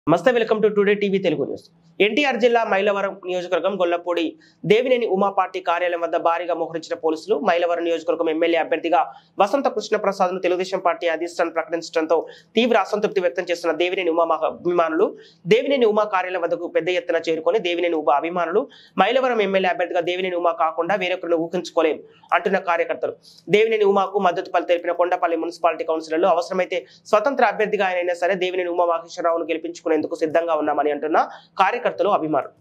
నమస్తే welcome to today TV Telugu news NTR జిల్లా మైలవరం నియోజకవర్గం గొల్లపూడి దేవినేని ఉమా పార్టీ కార్యాలయం వద్ద భారీగా మోహరించిన పోలీసులు మైలవరం నియోజకవర్గం ఎమ్మెల్యే అభ్యర్థిగా వసంత కృష్ణప్రసాద్ ను తెలుగుదేశం పార్టీ అధిష్టానం ప్రకటించడంతో తీవ్ర అసంతృప్తి వ్యక్తం చేస్తున్న దేవినేని ఉమా మహా- అభిమానులు దేవినేని ఉమా కార్యాలయం వద్దకు పెద్ద ఎత్తున చేరుకొని దేవినేని ఉమా అభిమానులు మైలవరం ఎమ్మెల్యే అభ్యర్థిగా దేవినేని ఉమా కాకుండా వేరొకరిని ఊహించుకోలేం అంటున్న కార్యకర్తలు దేవినేని ఉమాకు మద్దతు పలు తెలిపిన కొండపల్లి మున్సిపాలిటీ కౌన్సిలర్లు అవసరమైతే స్వతంత్ర అభ్యర్థిగా ఆయనైనా సరే దేవినేని ఉమా మహేశ్వరరావును గెలిపించుకునేందుకు సిద్ధంగా ఉన్నామని అంటున్న కార్యకర్తలు అభిమానులు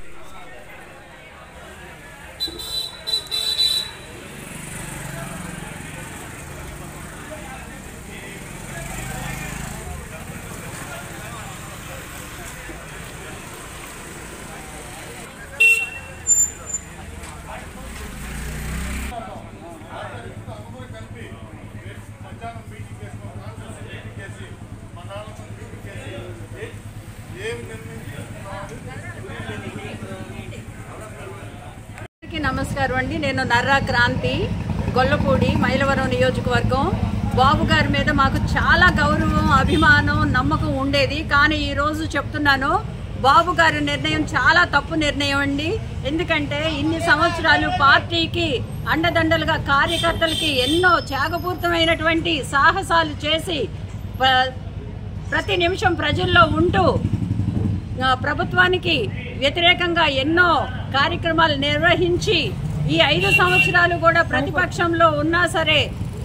అందరికీ నమస్కారం అండి నేను నర్రా క్రాంతి గొల్లపూడి మైలవరం నియోజకవర్గం బాబు గారి మీద మాకు చాలా గౌరవం అభిమానం నమ్మకం ఉండేది కానీ ఈ రోజు చెప్తున్నాను బాబు గారి నిర్ణయం చాలా తప్పు నిర్ణయం అండి ఎందుకంటే ఇన్ని సంవత్సరాలు పార్టీకి అండదండలుగా కార్యకర్తలకి ఎన్నో త్యాగపూరితమైనటువంటి సాహసాలు చేసి ప్ర- ప్రతి నిమిషం ప్రజల్లో ఉంటూ ఆ, ప్రభుత్వానికి వ్యతిరేకంగా ఎన్నో కార్యక్రమాలు నిర్వహించి ఈ ఐదు సంవత్సరాలు కూడా ప్రతిపక్షంలో ఉన్నా సరే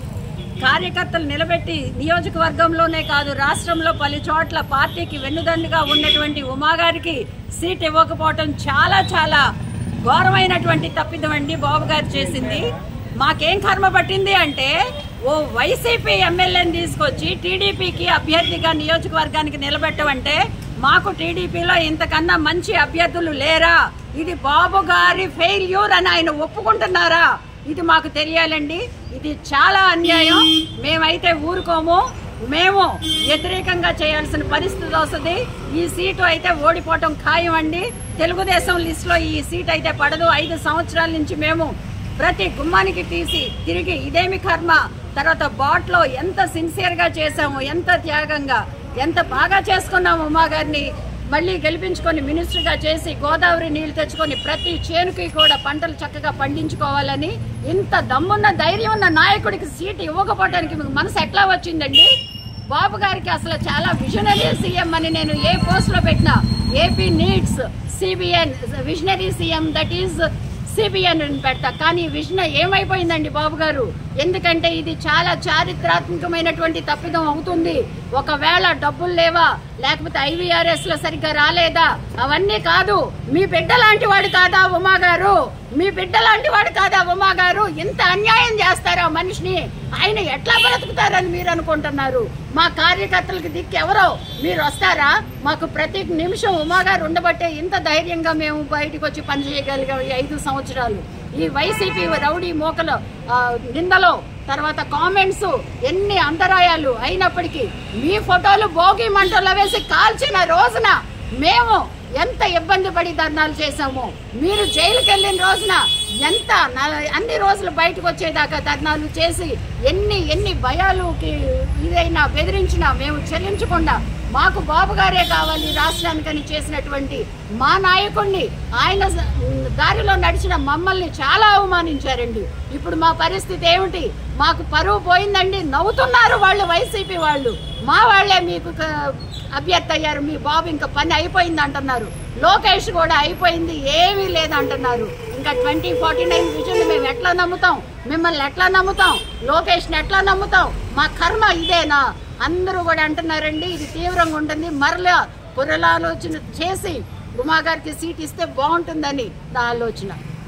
కార్యకర్తలు నిలబెట్టి నియోజకవర్గంలోనే కాదు రాష్ట్రంలో పలు చోట్ల పార్టీకి వెన్నుదన్నుగా ఉన్నటువంటి ఉమాగారికి సీట్ ఇవ్వకపోవటం చాలా చాలా ఘోరమైనటువంటి తప్పిదం అండి బాబు గారు చేసింది మాకేం కర్మ పట్టింది అంటే ఓ వైసీపీ ఎమ్మెల్యేని తీసుకొచ్చి టీడీపీకి అభ్యర్థిగా నియోజకవర్గానికి నిలబెట్టమంటే మాకు టీడీపీలో ఇంతకన్నా మంచి అభ్యర్థులు లేరా ఇది బాబు గారి ఫెయిల్యూర్ అని ఆయన ఒప్పుకుంటున్నారా ఇది మాకు తెలియాలండి ఇది చాలా అన్యాయం మేమైతే ఊరుకోము మేము వ్యతిరేకంగా చేయాల్సిన పరిస్థితి వస్తుంది ఈ సీటు అయితే ఓడిపోవటం ఖాయం అండి తెలుగుదేశం లిస్టులో ఈ సీట్ అయితే పడదు ఐదు సంవత్సరాల నుంచి మేము ప్రతి గుమ్మానికి తీసి తిరిగి ఇదేమి కర్మ తర్వాత బాట్లో ఎంత సిన్సియర్ గా చేసాము ఎంత త్యాగంగా ఎంత బాగా చేసుకున్నాము ఉమా గారిని మళ్ళీ గెలిపించుకొని మినిస్టర్ గా చేసి గోదావరి నీళ్లు తెచ్చుకొని ప్రతి చేనుకి కూడా పంటలు చక్కగా పండించుకోవాలని ఇంత దమ్మున్న ధైర్యం ఉన్న నాయకుడికి సీట్ ఇవ్వకపోవడానికి మీకు మనసు ఎట్లా వచ్చిందండి బాబు గారికి అసలు చాలా విజనరీ సీఎం అని నేను ఏ పోస్ట్ లో పెట్టినా AP needs CBN visionary CM that is CBN అని పెడతా కానీ విజన్ ఏమైపోయిందండి బాబు గారు ఎందుకంటే ఇది చాలా చారిత్రాత్మకమైనటువంటి తప్పిదం అవుతుంది ఒకవేళ డబ్బులు లేవా లేకపోతే ఐవీఆర్ఎస్ లో సరిగ్గా రాలేదా అవన్నీ కాదు మీ బిడ్డ లాంటి వాడు కాదా ఉమా గారు మీ బిడ్డ లాంటి వాడు కాదా ఉమా గారు ఇంత అన్యాయం చేస్తారా మనిషిని ఆయన ఎట్లా బ్రతుకుతారని మీరు అనుకుంటున్నారు మా కార్యకర్తలకు దిక్కు ఎవరో మీరు వస్తారా మాకు ప్రతి నిమిషం ఉమా గారు ఉండబట్టే ఇంత ధైర్యంగా మేము బయటకు వచ్చి పనిచేయగలిగాం ఈ ఐదు సంవత్సరాలు ఈ వైసీపీ రౌడీ మోకలు ఆ, నిందలో తర్వాత కామెంట్స్ ఎన్ని అంతరాయాలు అయినప్పటికీ మీ ఫోటోలు భోగి మంటల్లో వేసి కాల్చిన రోజున మేము ఎంత ఇబ్బంది పడి ధర్నాలు చేశాము మీరు జైలుకి వెళ్ళిన రోజున ఎంత న- అన్ని రోజులు బయటకు వచ్చేదాకా ధర్నాలు చేసి ఎన్ని ఎన్ని భయాలుకి ఇదైనా బెదిరించినా మేము చెల్లించకుండా మాకు బాబు గారే కావాలి రాష్ట్రానికని చేసినటువంటి మా నాయకుడిని ఆయన స- దారిలో నడిచిన మమ్మల్ని చాలా అవమానించారండి ఇప్పుడు మా పరిస్థితి ఏమిటి మాకు పరువు పోయిందండి నవ్వుతున్నారు వాళ్ళు వైసీపీ వాళ్ళు మా వాళ్ళే మీకు క- అభ్యర్థి అయ్యారు మీ బాబు ఇంకా పని అయిపోయింది అంటున్నారు లోకేష్ కూడా అయిపోయింది ఏమీ లేదంటున్నారు ఇంకా ట్వంటీ ఫార్టీ నైన్ విజన్ మేము ఎట్లా నమ్ముతాం మిమ్మల్ని ఎట్లా నమ్ముతాం లోకేష్ని ఎట్లా నమ్ముతాం మా కర్మ ఇదేనా అందరూ కూడా అంటున్నారండి ఇది తీవ్రంగా ఉంటుంది మరలా పునరాలోచన చేసి ఉమా గారికి సీట్ ఇస్తే బాగుంటుందని నా ఆలోచన